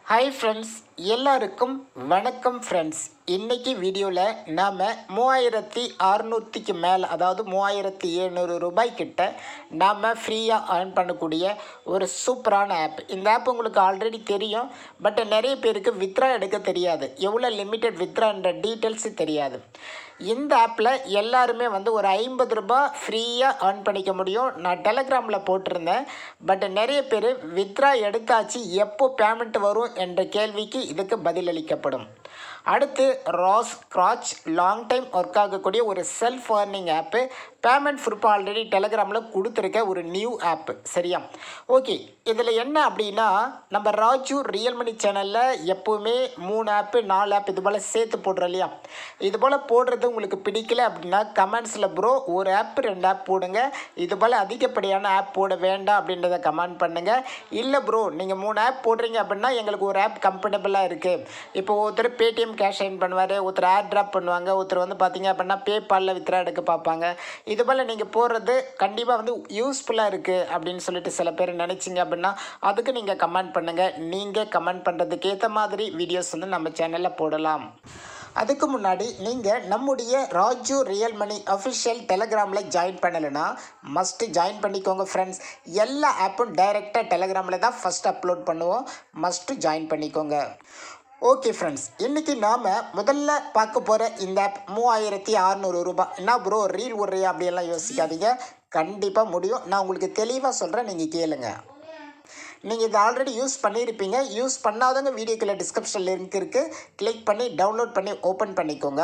hi friends எல்லாருக்கும் வணக்கம் friends இன்னைக்கு வீடியோவில் நாம் மூவாயிரத்தி அறநூற்றிக்கு மேலே அதாவது மூவாயிரத்தி எழுநூறு ரூபாய் கிட்ட நாம் ஃப்ரீயாக earn பண்ணக்கூடிய ஒரு சூப்பரான ஆப் இந்த ஆப் உங்களுக்கு ஆல்ரெடி தெரியும் பட் நிறைய பேருக்கு வித்ரா எடுக்க தெரியாது எவ்வளோ லிமிட்டட் வித்ரான்ற டீட்டெயில்ஸு தெரியாது இந்த ஆப்பில் எல்லாருமே வந்து ஒரு ஐம்பது ரூபாய் ஃப்ரீயாக earn பண்ணிக்க முடியும் நான் டெலகிராமில் போட்டிருந்தேன் பட் நிறைய பேர் வித்ரா எடுத்தாச்சு எப்போ பேமெண்ட் வரும் என்ற கேள்விக்கு இதுக்கு பதிலளிக்கப்படும் அடுத்து ராஸ் கிராச் லாங் டைம் ஒர்க் ஆகக்கூடிய ஒரு self earning app payment proof already டெலகிராமில் கொடுத்துருக்க ஒரு நியூ ஆப்பு சரியா ஓகே இதில் என்ன அப்படின்னா நம்ம ராஜு ரியல் மணி சேனலில் எப்போவுமே மூணு ஆப்பு நாலு ஆப் இது போல் சேர்த்து போடுறோம் இல்லையா இது போல் போடுறது உங்களுக்கு பிடிக்கல அப்படின்னா கமெண்ட்ஸில் ப்ரோ ஒரு ஆப் ரெண்டு ஆப் போடுங்க இது போல் அதிகப்படியான ஆப் போட வேண்டாம் அப்படின்றத கமெண்ட் பண்ணுங்கள் இல்லை ப்ரோ நீங்கள் மூணு ஆப் போடுறீங்க அப்படின்னா எங்களுக்கு ஒரு ஆப் கம்ஃபர்டபுளாக இருக்குது இப்போ ஒருத்தர் பேடிஎம் கேஷ் இன் பண்ணுவார் ஒருத்தர் ஏர் ட்ராப் பண்ணுவாங்க ஒருத்தர் வந்து பார்த்தீங்க அப்படின்னா பேபாலில் வித்ரா எடுக்க பார்ப்பாங்க இது போல் நீங்கள் போடுறது கண்டிப்பாக வந்து யூஸ்ஃபுல்லாக இருக்குது அப்படின்னு சொல்லிட்டு சில பேர் நினச்சிங்க அப்படின்னா அதுக்கு நீங்கள் கமெண்ட் பண்ணுங்கள் நீங்கள் கமெண்ட் பண்ணுறதுக்கு ஏற்ற மாதிரி வீடியோஸ் வந்து நம்ம சேனலில் போடலாம் அதுக்கு முன்னாடி நீங்கள் நம்முடைய ராஜு ரியல் மணி அஃபிஷியல் டெலகிராமில் ஜாயின் பண்ணலைன்னா மஸ்ட்டு ஜாயின் பண்ணிக்கோங்க ஃப்ரெண்ட்ஸ் எல்லா ஆப்பும் டைரெக்டாக டெலகிராமில் தான் ஃபஸ்ட் அப்லோட் பண்ணுவோம் மஸ்ட்டு ஜாயின் பண்ணிக்கோங்க ஓகே ஃப்ரெண்ட்ஸ் இன்றைக்கி நாம் முதல்ல பார்க்க போகிற இந்த ஆப் மூவாயிரத்தி அறநூறு ரூபாய் என்ன ப்ரோ ரீல் விட்றியா அப்படியெல்லாம் யோசிக்காதீங்க கண்டிப்பாக முடியும் நான் உங்களுக்கு தெளிவாக சொல்கிறேன் நீங்கள் கேளுங்க நீங்கள் இதை ஆல்ரெடி யூஸ் பண்ணியிருப்பீங்க யூஸ் பண்ணாதவங்க வீடியோக்குள்ள டிஸ்கிரிப்ஷன் லிங்க் இருக்குது கிளிக் பண்ணி டவுன்லோட் பண்ணி ஓப்பன் பண்ணிக்கோங்க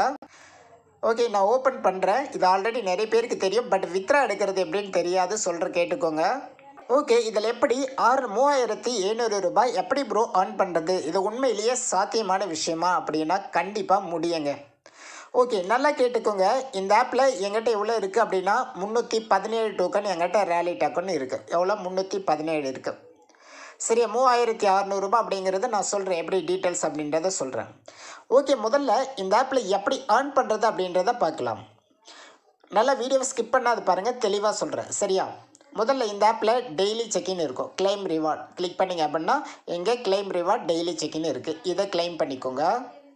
ஓகே நான் ஓப்பன் பண்ணுறேன் இது ஆல்ரெடி நிறைய பேருக்கு தெரியும் பட் வித்ரா எடுக்கிறது எப்படின்னு தெரியாது சொல்கிற கேட்டுக்கோங்க ஓகே இதில் எப்படி ஆறு மூவாயிரத்தி எழுநூறு ரூபாய் எப்படி ப்ரோ earn பண்ணுறது இது உண்மையிலேயே சாத்தியமான விஷயமா அப்படின்னா கண்டிப்பாக முடியுங்க ஓகே நல்லா கேட்டுக்கோங்க இந்த ஆப்பில் எங்கிட்ட எவ்வளோ இருக்குது அப்படின்னா முந்நூற்றி பதினேழு டோக்கன் எங்கிட்ட ரேலி டோக்கன் இருக்குது எவ்வளோ முந்நூற்றி பதினேழு இருக்குது சரியா மூவாயிரத்தி அறநூறுபா அப்படிங்கிறத நான் சொல்கிறேன் எப்படி டீட்டெயில்ஸ் அப்படின்றத சொல்கிறேன் ஓகே முதல்ல இந்த ஆப்பில் எப்படி earn பண்ணுறது அப்படின்றத பார்க்கலாம் நல்லா வீடியோவை ஸ்கிப் பண்ணாது பாருங்கள் தெளிவாக சொல்கிறேன் சரியா முதல்ல இந்த ஆப்பில் டெய்லி செக்இன் இருக்கும் கிளைம் ரிவார்ட் கிளிக் பண்ணிங்க அப்படின்னா எங்கே கிளைம் ரிவார்ட் டெய்லி செக்இன் இருக்குது இதை கிளைம் பண்ணிக்கோங்க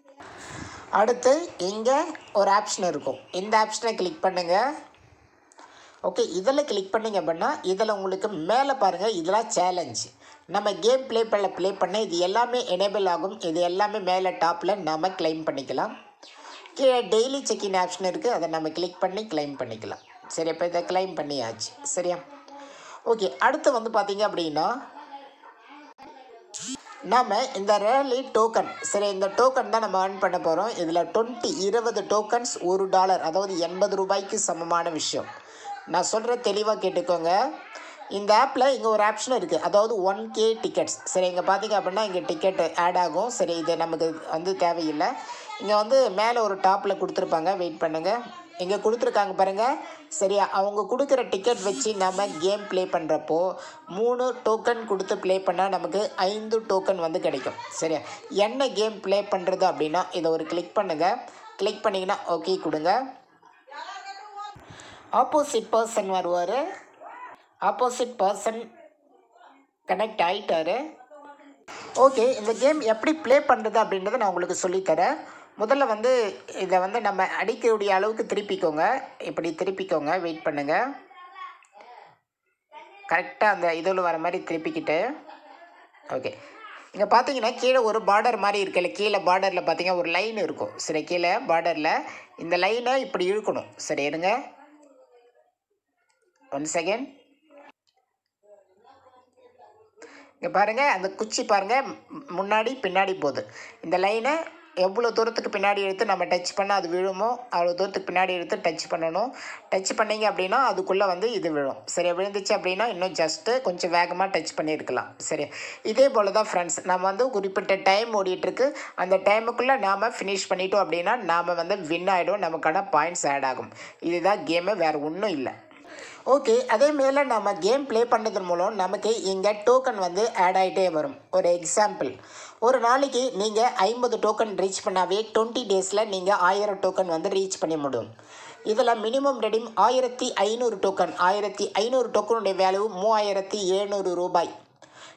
அடுத்து இங்கே ஒரு ஆப்ஷன் இருக்கும் இந்த ஆப்ஷனை கிளிக் பண்ணுங்கள் ஓகே இதில் கிளிக் பண்ணிங்க அப்படின்னா இதில் உங்களுக்கு மேலே பாருங்கள் இதெல்லாம் சேலஞ்ச் நம்ம கேம் ப்ளே பண்ண ப்ளே பண்ண இது எல்லாமே எனேபிள் ஆகும் இது எல்லாமே மேலே டாப்பில் நாம் கிளைம் பண்ணிக்கலாம் கீழே டெய்லி செக்இன் ஆப்ஷன் இருக்குது அதை நம்ம கிளிக் பண்ணி கிளைம் பண்ணிக்கலாம் சரி இப்போ இதை கிளைம் பண்ணியாச்சு சரியா ஓகே அடுத்து வந்து பார்த்தீங்க அப்படின்னா நாம் இந்த ரேலி டோக்கன் சரி இந்த டோக்கன் தான் நம்ம earn பண்ண போகிறோம் இதில் டுவெண்ட்டி இருபது டோக்கன்ஸ் ஒரு டாலர் அதாவது எண்பது ரூபாய்க்கு சமமான விஷயம் நான் சொல்கிற தெளிவாக கேட்டுக்கோங்க இந்த ஆப்பில் இங்கே ஒரு ஆப்ஷன் இருக்குது அதாவது ஒன் கே டிக்கெட்ஸ் சரி இங்கே பார்த்தீங்க அப்படின்னா இங்கே டிக்கெட் ஆட் ஆகும் சரி இது நமக்கு வந்து தேவையில்லை இங்கே வந்து மேலே ஒரு டாப்பில் கொடுத்துருப்பாங்க வெயிட் பண்ணுங்கள் இங்கே கொடுத்துருக்காங்க பாருங்கள் சரியா அவங்க கொடுக்குற டிக்கெட் வச்சு நம்ம கேம் ப்ளே பண்ணுறப்போ மூணு டோக்கன் கொடுத்து ப்ளே பண்ணால் நமக்கு ஐந்து டோக்கன் வந்து கிடைக்கும் சரியா என்ன கேம் ப்ளே பண்ணுறது அப்படின்னா இதை ஒரு கிளிக் பண்ணுங்கள் கிளிக் பண்ணிங்கன்னா ஓகே கொடுங்க ஆப்போசிட் பர்சன் வருவார் ஆப்போசிட் பர்சன் கனெக்ட் ஆகிட்டாரு ஓகே இந்த கேம் எப்படி ப்ளே பண்ணுறது அப்படின்றத நான் உங்களுக்கு சொல்லித்தரேன் முதல்ல வந்து இதை வந்து நம்ம அடிக்கக்கூடிய அளவுக்கு திருப்பிக்கோங்க இப்படி திருப்பிக்கோங்க வெயிட் பண்ணுங்கள் கரெக்டாக அந்த இதில் வர மாதிரி திருப்பிக்கிட்டு ஓகே இங்கே பார்த்தீங்கன்னா கீழே ஒரு பார்டர் மாதிரி இருக்குல்ல கீழே பார்டரில் பார்த்தீங்கன்னா ஒரு லைன் இருக்கும் சரி கீழே பார்டரில் இந்த லைனை இப்படி இழுக்கணும் சரி இருங்க ஒன் செகண்ட் இங்கே பாருங்கள் அந்த குச்சி பாருங்கள் முன்னாடி பின்னாடி போகுது இந்த லைனை எவ்வளோ தூரத்துக்கு பின்னாடி எடுத்து நம்ம டச் பண்ணால் அது விழுமோ அவ்வளோ தூரத்துக்கு பின்னாடி எடுத்து டச் பண்ணணும் டச் பண்ணீங்க அப்படின்னா அதுக்குள்ளே வந்து இது விழும் சரி விழுந்துச்சு அப்படின்னா இன்னும் ஜஸ்ட்டு கொஞ்சம் வேகமாக டச் பண்ணியிருக்கலாம் சரி இதே போல் தான் ஃப்ரெண்ட்ஸ் நம்ம வந்து குறிப்பிட்ட டைம் ஓடிட்டுருக்கு அந்த டைமுக்குள்ளே நாம் ஃபினிஷ் பண்ணிட்டோம் அப்படின்னா நாம் வந்து வின் ஆகிடும் நமக்கான பாயிண்ட்ஸ் ஆட் ஆகும் இதுதான் கேமு வேறு ஒன்றும் இல்லை ஓகே அதே மேலே நம்ம கேம் ப்ளே பண்ணுறதன் மூலம் நமக்கு இங்கே டோக்கன் வந்து ஆட் ஆகிட்டே வரும் ஒரு எக்ஸாம்பிள் ஒரு நாளைக்கு நீங்கள் ஐம்பது டோக்கன் ரீச் பண்ணாவே டுவெண்ட்டி டேஸில் நீங்கள் ஆயிரம் டோக்கன் வந்து ரீச் பண்ண முடியும் இதில் மினிமம் ரெடீம் ஆயிரத்தி ஐநூறு டோக்கன் ஆயிரத்தி ஐநூறு டோக்கனுடைய வேல்யூ மூவாயிரத்தி எழுநூறு ரூபாய்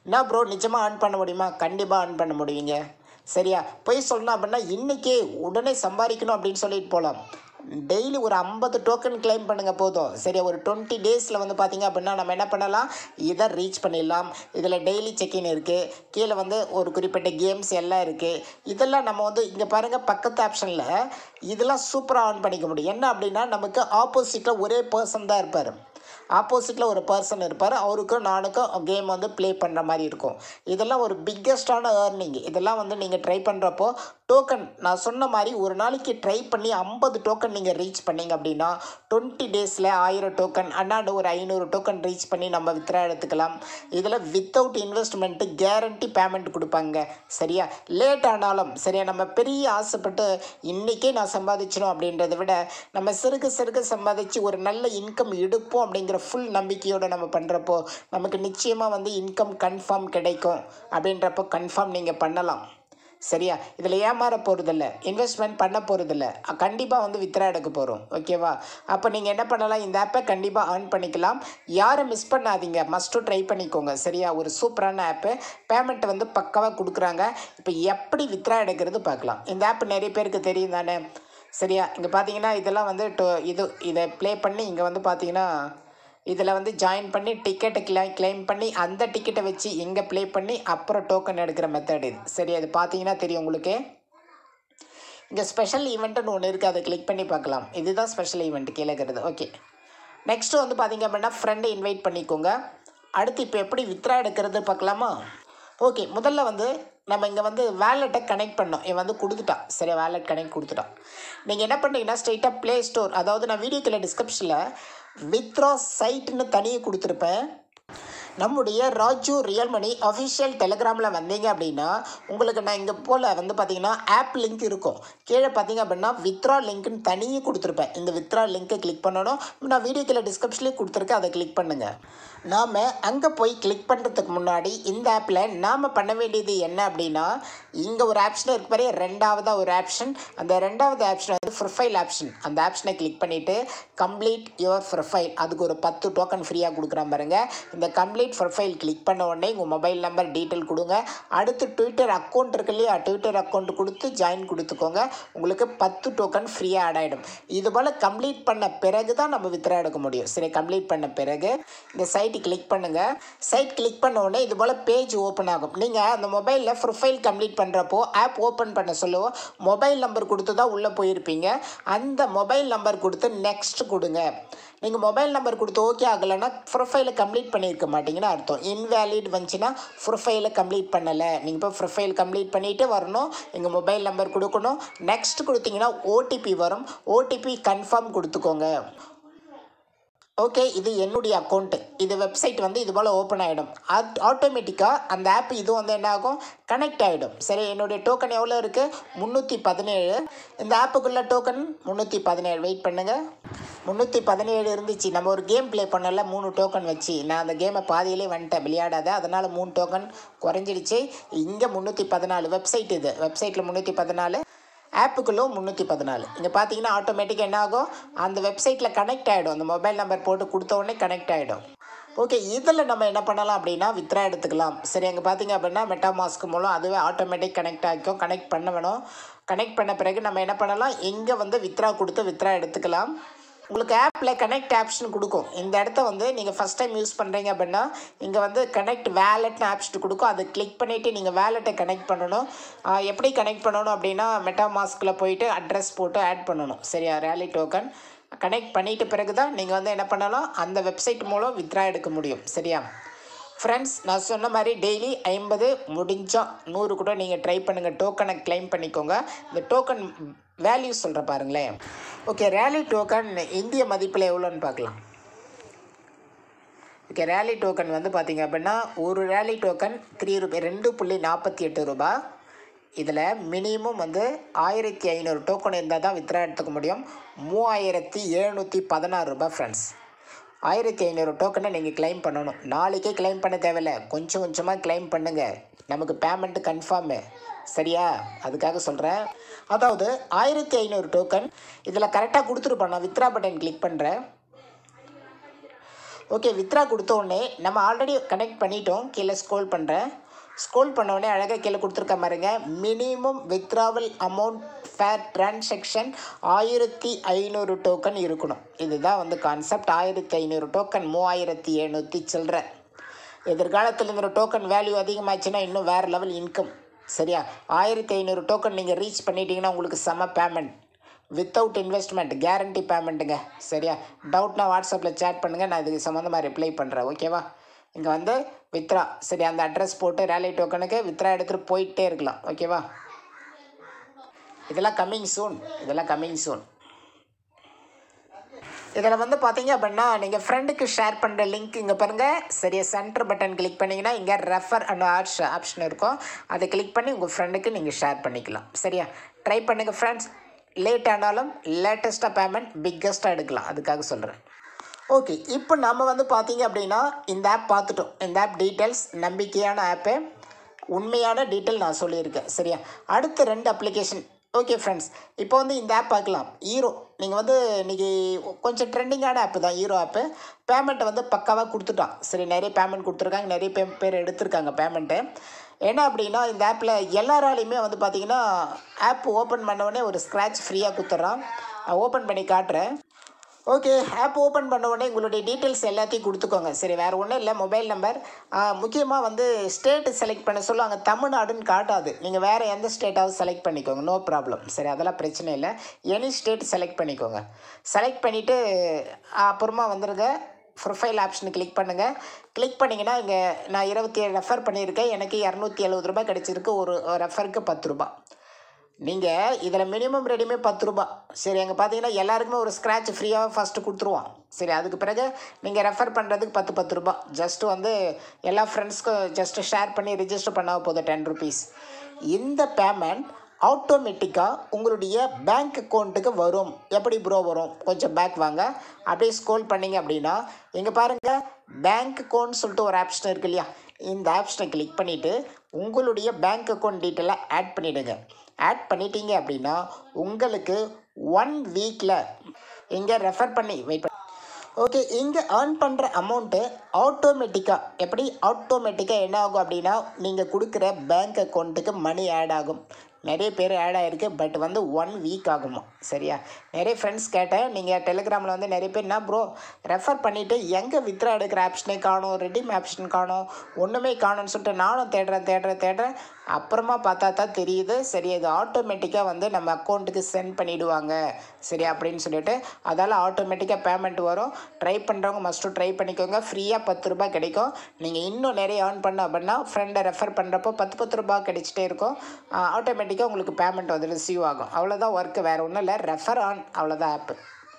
என்ன ப்ரோ நிஜமாக earn பண்ண முடியுமா கண்டிப்பாக earn பண்ண முடியுங்க சரியா போய் சொல்லணும் அப்படின்னா இன்றைக்கே உடனே சம்பாதிக்கணும் அப்படின்னு சொல்லிட்டு போகலாம் டெய்லி ஒரு ஐம்பது டோக்கன் claim பண்ணுங்கள் போதும் சரியா ஒரு டுவெண்ட்டி டேஸில் வந்து பார்த்தீங்க அப்படின்னா நம்ம என்ன பண்ணலாம் இதை ரீச் பண்ணிடலாம் இதில் டெய்லி செக்இன் இருக்குது கீழே வந்து ஒரு குறிப்பிட்ட கேம்ஸ் எல்லாம் இருக்குது இதெல்லாம் நம்ம வந்து இங்கே பாருங்கள் பக்கத்து ஆப்ஷனில் இதெல்லாம் சூப்பராக ஆன் பண்ணிக்க முடியும் என்ன அப்படின்னா நமக்கு ஆப்போசிட்டில் ஒரே பர்சன் தான் இருப்பார் ஆப்போசிட்டில் ஒரு பர்சன் இருப்பார் அவருக்கும் நானுக்கும் கேம் வந்து ப்ளே பண்ணுற மாதிரி இருக்கும் இதெல்லாம் ஒரு பிக்கெஸ்டான ஏர்னிங் இதெல்லாம் வந்து நீங்கள் ட்ரை பண்ணுறப்போ டோக்கன் நான் சொன்ன மாதிரி ஒரு நாளைக்கு ட்ரை பண்ணி ஐம்பது டோக்கன் நீங்கள் ரீச் பண்ணீங்க அப்படின்னா டுவெண்ட்டி டேஸில் ஆயிரம் டோக்கன் அண்ணாண்டு ஒரு ஐநூறு டோக்கன் ரீச் பண்ணி நம்ம வித்ரா எடுத்துக்கலாம் இதில் வித்தவுட் இன்வெஸ்ட்மெண்ட்டு கேரண்டி பேமெண்ட் கொடுப்பாங்க சரியா லேட் ஆனாலும் சரியா நம்ம பெரிய ஆசைப்பட்டு இன்றைக்கே நான் சம்பாதிச்சிடும் அப்படின்றத விட நம்ம சிறுக சிறுக சம்பாதிச்சு ஒரு நல்ல இன்கம் எடுப்போம் அப்படிங்கிற ஃபுல் நம்பிக்கையோடு நம்ம பண்ணுறப்போ நமக்கு நிச்சயமாக வந்து இன்கம் கன்ஃபார்ம் கிடைக்கும் அப்படின்றப்போ கன்ஃபார்ம் நீங்கள் பண்ணலாம் சரியா இதில் ஏமாற போகிறதில்ல இன்வெஸ்ட்மெண்ட் பண்ண போகிறதில்ல கண்டிப்பாக வந்து வித்ரா எடுக்க போகிறோம் ஓகேவா அப்போ நீங்கள் என்ன பண்ணலாம் இந்த ஆப்பை கண்டிப்பாக earn பண்ணிக்கலாம் யாரும் மிஸ் பண்ணாதீங்க மஸ்ட்டு ட்ரை பண்ணிக்கோங்க சரியா ஒரு சூப்பரான ஆப்பு பேமெண்ட் வந்து பக்காவாக கொடுக்குறாங்க இப்போ எப்படி வித்ரா எடுக்கிறது பார்க்கலாம் இந்த ஆப் நிறைய பேருக்கு தெரியும் தானே சரியா இங்கே பார்த்தீங்கன்னா இதெல்லாம் வந்து to- இது இதை ப்ளே பண்ணி இங்கே வந்து பார்த்தீங்கன்னா இதில் வந்து ஜாயின் பண்ணி டிக்கெட்டை கிளை கிளைம் பண்ணி அந்த டிக்கெட்டை வச்சு இங்கே ப்ளே பண்ணி அப்புறம் டோக்கன் எடுக்கிற மெத்தட் இது சரி அது பார்த்தீங்கன்னா தெரியும் உங்களுக்கு இங்கே ஸ்பெஷல் ஈவெண்ட்டுன்னு ஒன்று இருக்குது அதை கிளிக் பண்ணி பார்க்கலாம் இதுதான் ஸ்பெஷல் ஈவெண்ட் கீழே இருக்கிறது ஓகே நெக்ஸ்ட்டு வந்து பார்த்தீங்க அப்படின்னா ஃப்ரெண்டை இன்வைட் பண்ணிக்கோங்க அடுத்து இப்போ எப்படி வித்ரா எடுக்கிறது பார்க்கலாமா ஓகே முதல்ல வந்து நம்ம இங்கே வந்து வேலெட்டை கனெக்ட் பண்ணோம் இவன் வந்து கொடுத்துட்டான் சரி வேலெட் கனெக்ட் கொடுத்துட்டான் நீங்கள் என்ன பண்ணுறீங்கன்னா ஸ்ட்ரைட்டாக ப்ளே ஸ்டோர் அதாவது நான் வீடியோக்கில் டிஸ்கிரிப்ஷனில் வித்ரா சைட்டுன்னு தனியாக கொடுத்துருப்பேன் நம்முடைய ராஜு ரியல் மணி அஃபிஷியல் டெலிகிராமில் வந்தீங்க அப்படின்னா உங்களுக்கு நான் இங்கே போல் வந்து பார்த்தீங்கன்னா ஆப் லிங்க் இருக்கும் கீழே பார்த்தீங்க அப்படின்னா வித்ரா லிங்க்னு தனியாக கொடுத்துருப்பேன் இந்த வித்ரா லிங்க்கை கிளிக் பண்ணணும் நான் வீடியோ கீழே டிஸ்கிரிப்ஷன்லேயே கொடுத்துருக்கேன் அதை கிளிக் பண்ணுங்கள் நாம் அங்கே போய் கிளிக் பண்ணுறதுக்கு முன்னாடி இந்த ஆப்பில் நாம் பண்ண வேண்டியது என்ன அப்படின்னா இங்கே ஒரு ஆப்ஷன் இருக்கு பாரு ரெண்டாவதாக ஒரு ஆப்ஷன் அந்த ரெண்டாவது ஆப்ஷன் வந்து ப்ரொஃபைல் ஆப்ஷன் அந்த ஆப்ஷனை கிளிக் பண்ணிவிட்டு கம்ப்ளீட் யுவர் ப்ரொஃபைல் அதுக்கு ஒரு பத்து டோக்கன் ஃப்ரீயாக கொடுக்குறான் பாருங்க இந்த கம்ப்ளீட் ப்ரொஃபைல் கிளிக் பண்ண உடனே உங்கள் மொபைல் நம்பர் டீட்டெயில் கொடுங்க அடுத்து ட்விட்டர் அக்கௌண்ட் இருக்கு இல்லையா ட்விட்டர் அக்கௌண்ட் கொடுத்து ஜாயின் கொடுத்துக்கோங்க உங்களுக்கு பத்து டோக்கன் ஃப்ரீயாக ஆட் ஆகிடும் இது போல் கம்ப்ளீட் பண்ண பிறகு தான் நம்ம வித்ரா எடுக்க முடியும் சரி கம்ப்ளீட் பண்ண பிறகு இந்த சைட்டு கிளிக் பண்ணுங்கள் சைட் கிளிக் பண்ண உடனே இது போல் பேஜ் ஓப்பன் ஆகும் நீங்கள் அந்த மொபைலில் ப்ரொஃபைல் கம்ப்ளீட் பண்ணுறப்போ ஆப் ஓப்பன் பண்ண சொல்லுவோம் மொபைல் நம்பர் கொடுத்து தான் உள்ளே போயிருப்பீங்க அந்த மொபைல் நம்பர் கொடுத்து நெக்ஸ்ட் கொடுங்க நீங்கள் மொபைல் நம்பர் கொடுத்து ஓகே ஆகலைன்னா ப்ரொஃபைலை கம்ப்ளீட் பண்ணியிருக்க மாட்டீங்கன்னு அர்த்தம் இன்வேலிட் வந்துச்சுன்னா ப்ரொஃபைலை கம்ப்ளீட் பண்ணலை நீங்கள் இப்போ ப்ரொஃபைல் கம்ப்ளீட் பண்ணிவிட்டு வரணும் எங்கள் மொபைல் நம்பர் கொடுக்கணும் நெக்ஸ்ட் கொடுத்தீங்கன்னா ஓடிபி வரும் ஓடிபி கன்ஃபார்ம் கொடுத்துக்கோங்க ஓகே இது என்னுடைய அக்கௌண்ட்டு இது வெப்சைட் வந்து இது போல் ஓப்பன் ஆகிடும் ஆட்டோமேட்டிக்காக அந்த ஆப் இது வந்து என்ன ஆகும் கனெக்ட் ஆகிடும் சரி என்னுடைய டோக்கன் எவ்வளோ இருக்குது முந்நூற்றி பதினேழு இந்த ஆப்புக்குள்ளே டோக்கன் முந்நூற்றி பதினேழு வெயிட் பண்ணுங்கள் முந்நூற்றி பதினேழு இருந்துச்சு நம்ம ஒரு கேம் ப்ளே பண்ணல மூணு டோக்கன் வச்சு நான் அந்த கேமை பாதியிலே வந்துட்டேன் விளையாடாத அதனால் மூணு டோக்கன் குறைஞ்சிடுச்சு இங்கே முந்நூற்றி பதினாலு வெப்சைட் இது வெப்சைட்டில் முந்நூற்றி பதினாலு ஆப்புக்குள்ளே முந்நூற்றி பதினாலு இங்கே பார்த்தீங்கன்னா ஆட்டோமேட்டிக்காக என்ன ஆகும் அந்த வெப்சைட்டில் கனெக்ட் ஆகிடும் அந்த மொபைல் நம்பர் போட்டு கொடுத்த உடனே கனெக்ட் ஆகிடும் ஓகே இதில் நம்ம என்ன பண்ணலாம் அப்படின்னா வித்ரா எடுத்துக்கலாம் சரி அங்கே பார்த்தீங்க அப்படின்னா மெட்டாமாஸ்க் மூலம் அதுவே ஆட்டோமேட்டிக் கனெக்ட் ஆகிக்கும் கனெக்ட் பண்ண வேணும் கனெக்ட் பண்ண பிறகு நம்ம என்ன பண்ணலாம் இங்கே வந்து வித்ரா கொடுத்து வித்ரா எடுத்துக்கலாம் உங்களுக்கு ஆப்பில் கனெக்ட் ஆப்ஷன் கொடுக்கும் இந்த இடத்த வந்து நீங்கள் ஃபஸ்ட் டைம் யூஸ் பண்ணுறீங்க அப்படின்னா இங்கே வந்து கனெக்ட் வேலெட்னு ஆப்ஷன் கொடுக்கும் அதை கிளிக் பண்ணிவிட்டு நீங்கள் வேலெட்டை கனெக்ட் பண்ணணும் ஆஹ் எப்படி கனெக்ட் பண்ணணும் அப்படின்னா மெட்டாமாஸ்கில் போயிட்டு அட்ரஸ் போட்டு ஆட் பண்ணணும் சரியா ரேலி டோக்கன் கனெக்ட் பண்ணிட்ட பிறகு தான் நீங்கள் வந்து என்ன பண்ணலாம் அந்த வெப்சைட் மூலம் வித்ரா எடுக்க முடியும் சரியா ஃப்ரெண்ட்ஸ் நான் சொன்ன மாதிரி டெய்லி ஐம்பது முடிஞ்சால் நூறு கூட நீங்கள் ட்ரை பண்ணுங்கள் டோக்கனை க்ளைம் பண்ணிக்கோங்க இந்த டோக்கன் வேல்யூ சொல்கிற பாருங்களேன் ஓகே ரேலி டோக்கன் இந்திய மதிப்பில் எவ்வளோன்னு பார்க்கலாம் ஓகே ரேலி டோக்கன் வந்து பார்த்தீங்க அப்படின்னா ஒரு ரேலி டோக்கன் த்ரீ ரூபாய் ரெண்டு புள்ளி நாற்பத்தி எட்டு ரூபாய் இதில் மினிமம் வந்து ஆயிரத்தி ஐநூறு டோக்கன் இருந்தால் தான் வித்ரா எடுத்துக்க முடியும் மூவாயிரத்தி எழுநூற்றி பதினாறு ரூபாய் ஃப்ரெண்ட்ஸ் ஆயிரத்தி ஐநூறு டோக்கனை நீங்கள் கிளைம் பண்ணணும் நாளைக்கே கிளைம் பண்ண தேவையில்ல கொஞ்சம் கொஞ்சமாக கிளைம் பண்ணுங்கள் நமக்கு பேமெண்ட்டு கன்ஃபார்மு சரியா அதுக்காக சொல்கிறேன் அதாவது ஆயிரத்தி ஐநூறு டோக்கன் இதில் கரெக்டாக கொடுத்துருப்பேன் நான் வித்ரா பட்டன் கிளிக் பண்ணுறேன் ஓகே வித்ரா கொடுத்த உடனே நம்ம ஆல்ரெடி கனெக்ட் பண்ணிட்டோம் கீழே ஸ்க்ரோல் பண்ணுறேன் ஸ்க்ரோல் பண்ண உடனே அழகாக கீழே கொடுத்துருக்க பாருங்க minimum withdrawal amount per transaction ஆயிரத்தி ஐநூறு டோக்கன் இருக்கணும் இதுதான் வந்து கான்செப்ட் ஆயிரத்தி ஐநூறு டோக்கன் மூவாயிரத்தி எழுநூற்றி சில்லற எதிர்காலத்தில் இந்த டோக்கன் வேல்யூ அதிகமாச்சுன்னா இன்னும் வேறு லெவல் இன்கம் சரியா ஆயிரத்தி ஐநூறு டோக்கன் நீங்கள் ரீச் பண்ணிட்டீங்கன்னா உங்களுக்கு செம பேமெண்ட் வித்தவுட் இன்வெஸ்ட்மெண்ட் கேரண்டி பேமெண்ட்டுங்க சரியா டவுட்னா வாட்ஸ்அப்பில் சேட் பண்ணுங்கள் நான் இதுக்கு சம்மந்தமாக ரிப்ளை பண்ணுறேன் ஓகேவா இங்கே வந்து வித்ரா சரி அந்த அட்ரஸ் போட்டு ரேலி டோக்கனுக்கு வித்ரா எடுத்துகிட்டு போயிட்டே இருக்கலாம் ஓகேவா இதெல்லாம் கம்மிங் சூன் இதெல்லாம் கம்மிங் சூன் இதில் வந்து பார்த்தீங்க அப்படின்னா நீங்கள் ஃப்ரெண்டுக்கு ஷேர் பண்ணுற லிங்க் இங்கே பாருங்கள் சரியா சென்டர் பட்டன் கிளிக் பண்ணிங்கன்னா இங்கே ரெஃபர் அண்ட் ஆர்ட்ஸ் ஆப்ஷன் இருக்கும் அதை கிளிக் பண்ணி உங்கள் ஃப்ரெண்டுக்கு நீங்கள் ஷேர் பண்ணிக்கலாம் சரியா ட்ரை பண்ணுங்கள் ஃப்ரெண்ட்ஸ் லேட் ஆனாலும் லேட்டஸ்ட்டாக பேமெண்ட் பிக்கஸ்ட்டாக எடுக்கலாம் அதுக்காக சொல்கிறேன் ஓகே இப்போ நம்ம வந்து பார்த்தீங்க அப்படின்னா இந்த ஆப் பார்த்துட்டோம் இந்த ஆப் டீட்டெயில்ஸ் நம்பிக்கையான ஆப்பு உண்மையான டீட்டெயில் நான் சொல்லியிருக்கேன் சரியா அடுத்த ரெண்டு அப்ளிகேஷன் ஓகே ஃப்ரெண்ட்ஸ் இப்போ வந்து இந்த ஆப் பார்க்கலாம் ஹீரோ நீங்கள் வந்து இன்றைக்கி கொஞ்சம் ட்ரெண்டிங்கான ஆப்பு தான் ஹீரோ ஆப்பு பேமெண்ட்டை வந்து பக்காவாக கொடுத்துட்டான் சரி நிறைய பேமெண்ட் கொடுத்துருக்காங்க நிறைய பே பேர் எடுத்திருக்காங்க பேமெண்ட்டு என்ன அப்படின்னா இந்த ஆப்பில் எல்லாராலையுமே வந்து பார்த்தீங்கன்னா ஆப் ஓப்பன் பண்ண உடனே ஒரு ஸ்க்ராட்ச் ஃப்ரீயாக கொடுத்துட்றான் நான் ஓப்பன் பண்ணி காட்டுறேன் ஓகே ஆப் ஓப்பன் பண்ண உடனே உங்களுடைய டீட்டெயில்ஸ் எல்லாத்தையும் கொடுத்துக்கோங்க சரி வேறு ஒன்றும் இல்லை மொபைல் நம்பர் முக்கியமாக வந்து ஸ்டேட்டு செலக்ட் பண்ண சொல்லுவாங்க தமிழ்நாடுன்னு காட்டாது நீங்கள் வேறு எந்த ஸ்டேட்டாவது செலக்ட் பண்ணிக்கோங்க நோ ப்ராப்ளம் சரி அதெல்லாம் பிரச்சனை இல்லை எனி ஸ்டேட் செலக்ட் பண்ணிக்கோங்க செலக்ட் பண்ணிவிட்டு அப்புறமா வந்துருங்க ப்ரொஃபைல் ஆப்ஷனை கிளிக் பண்ணுங்கள் கிளிக் பண்ணிங்கன்னா இங்கே நான் இருபத்தி ஏழு ரெஃபர் பண்ணியிருக்கேன் எனக்கு இரநூத்தி எழுபது ரூபாய் கிடச்சிருக்கு ஒரு ரெஃபருக்கு பத்து ரூபாய் நீங்கள் இதில் மினிமம் ரெடிமே பத்து ரூபா சரி அங்கே பார்த்தீங்கன்னா எல்லாருக்குமே ஒரு ஸ்க்ராட்ச் ஃப்ரீயாக ஃபஸ்ட்டு கொடுத்துருவான் சரி அதுக்கு பிறகு நீங்கள் ரெஃபர் பண்ணுறதுக்கு பத்து பத்து ரூபா ஜஸ்ட்டு வந்து எல்லா ஃப்ரெண்ட்ஸ்க்கும் ஜஸ்ட்டு ஷேர் பண்ணி ரிஜிஸ்டர் பண்ணால் போதும் டென் ருபீஸ் இந்த பேமெண்ட் ஆட்டோமேட்டிக்காக உங்களுடைய பேங்க் அக்கௌண்ட்டுக்கு வரும் எப்படி ப்ரோ வரும் கொஞ்சம் பேக் வாங்க அப்படியே ஸ்க்ரோல் பண்ணீங்க அப்படின்னா இங்கே பாருங்கள் பேங்க் அக்கௌண்ட் சொல்லிட்டு ஒரு ஆப்ஷன் இருக்கு இல்லையா இந்த ஆப்ஷனை கிளிக் பண்ணிவிட்டு உங்களுடைய பேங்க் அக்கௌண்ட் டீட்டெயிலை ஆட் பண்ணிவிடுங்க ஆட் பண்ணிட்டீங்க அப்படின்னா உங்களுக்கு ஒன் வீக்கில் இங்கே ரெஃபர் பண்ணி வெயிட் பண்ணி ஓகே இங்கே ஏர்ன் பண்ணுற அமௌண்ட்டு ஆட்டோமேட்டிக்காக எப்படி ஆட்டோமேட்டிக்காக என்ன ஆகும் அப்படின்னா நீங்கள் கொடுக்குற பேங்க் அக்கௌண்ட்டுக்கு மணி ஆட் ஆகும் நிறைய பேர் ஆட் ஆகிருக்கு பட் வந்து ஒன் வீக் ஆகுமா சரியா நிறைய ஃப்ரெண்ட்ஸ் கேட்டேன் நீங்கள் டெலிகிராமில் வந்து நிறைய பேர் என்ன ப்ரோ ரெஃபர் பண்ணிவிட்டு எங்கே வித்ரா எடுக்கிற ஆப்ஷனே காணும் ரெடீம் ஆப்ஷன் காணும் ஒன்றுமே காணும்னு சொல்லிட்டு நானும் தேடுறேன் தேடுறேன் தேடுறேன் அப்புறமா பார்த்தா தான் தெரியுது சரி இது ஆட்டோமேட்டிக்காக வந்து நம்ம அக்கௌண்ட்டுக்கு சென்ட் பண்ணிவிடுவாங்க சரி அப்படின்னு சொல்லிட்டு அதால் ஆட்டோமேட்டிக்காக பேமெண்ட் வரும் ட்ரை பண்ணுறவங்க மஸ்ட்டு ட்ரை பண்ணிக்கோங்க ஃப்ரீயாக பத்து ரூபாய் கிடைக்கும் நீங்கள் இன்னும் நிறைய ஏர்ன் பண்ண அப்படின்னா ஃப்ரெண்டை ரெஃபர் பண்ணுறப்போ பத்து பத்து ரூபாய் கிடைச்சிட்டே இருக்கும் ஆட்டோமேட்டிக்காக உங்களுக்கு பேமெண்ட் வந்து ரிசீவ் ஆகும் அவ்வளோதான் ஒர்க்கு வேறு ஒன்றும் இல்லை ரெஃபர் ஆன் அவ்வளோதான் ஆப்பு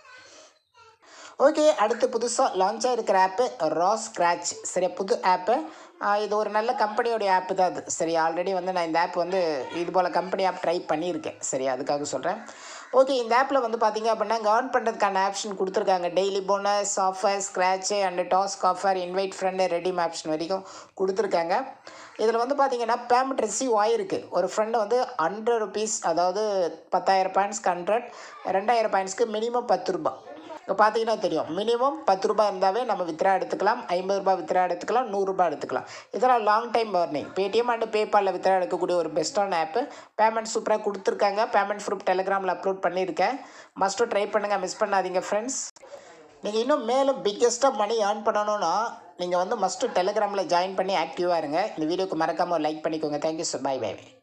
ஓகே அடுத்து புதுசாக லான்ச் ஆகிருக்கிற ஆப்பு ரா ஸ்க்ராட்ச் சரியா புது ஆப்பு இது ஒரு நல்ல கம்பெனியோடைய ஆப்பு தான் அது சரி ஆல்ரெடி வந்து நான் இந்த ஆப் வந்து இது போல் கம்பெனி ஆப் ட்ரை பண்ணியிருக்கேன் சரி அதுக்காக சொல்கிறேன் ஓகே இந்த ஆப்பில் வந்து பார்த்தீங்க அப்படின்னா இங்கே ஏர்ன் பண்ணுறதுக்கான ஆப்ஷன் கொடுத்துருக்காங்க daily bonus offer scratch and task offer invite friend redeem option வரைக்கும் கொடுத்துருக்காங்க இதில் வந்து பார்த்தீங்கன்னா பேமெண்ட் ரிசீவ் ஆகிருக்கு ஒரு ஃப்ரெண்டு வந்து ஹண்ட்ரட் ருபீஸ் அதாவது பத்தாயிரம் பாயிண்ட்ஸ்க்கு ஹண்ட்ரட் ரெண்டாயிரம் பாயிண்ட்ஸ்க்கு மினிமம் பத்து ரூபாய் இப்போ பார்த்தீங்கன்னா தெரியும் மினிமம் பத்து ரூபாய் இருந்தாவே நம்ம வித்ரா எடுத்துக்கலாம் ஐம்பது ரூபாய் வித்ரா எடுத்துக்கலாம் நூறுரூபா எடுத்துக்கலாம் இதெல்லாம் long time earning Paytm and பேபாலில் வித்ரா எடுக்கக்கூடிய ஒரு பெஸ்ட்டான ஆப்பு பேமெண்ட் சூப்பராக கொடுத்துருக்காங்க பேமெண்ட் ப்ரூஃப் டெலிகிராமில் அப்லோட் பண்ணியிருக்கேன் மஸ்ட்டு ட்ரை பண்ணுங்கள் மிஸ் பண்ணாதீங்க ஃப்ரெண்ட்ஸ் நீங்கள் இன்னும் மேலும் பிக்கெஸ்ட்டாக மணி ஏர்ன் பண்ணணும்னா நீங்கள் வந்து மஸ்ட்டு டெலிகிராமில் ஜாயின் பண்ணி ஆக்டிவாக இருங்க இந்த வீடியோக்கு மறக்காமல் லைக் பண்ணிக்கோங்க தேங்க்யூ ஸோ பை பை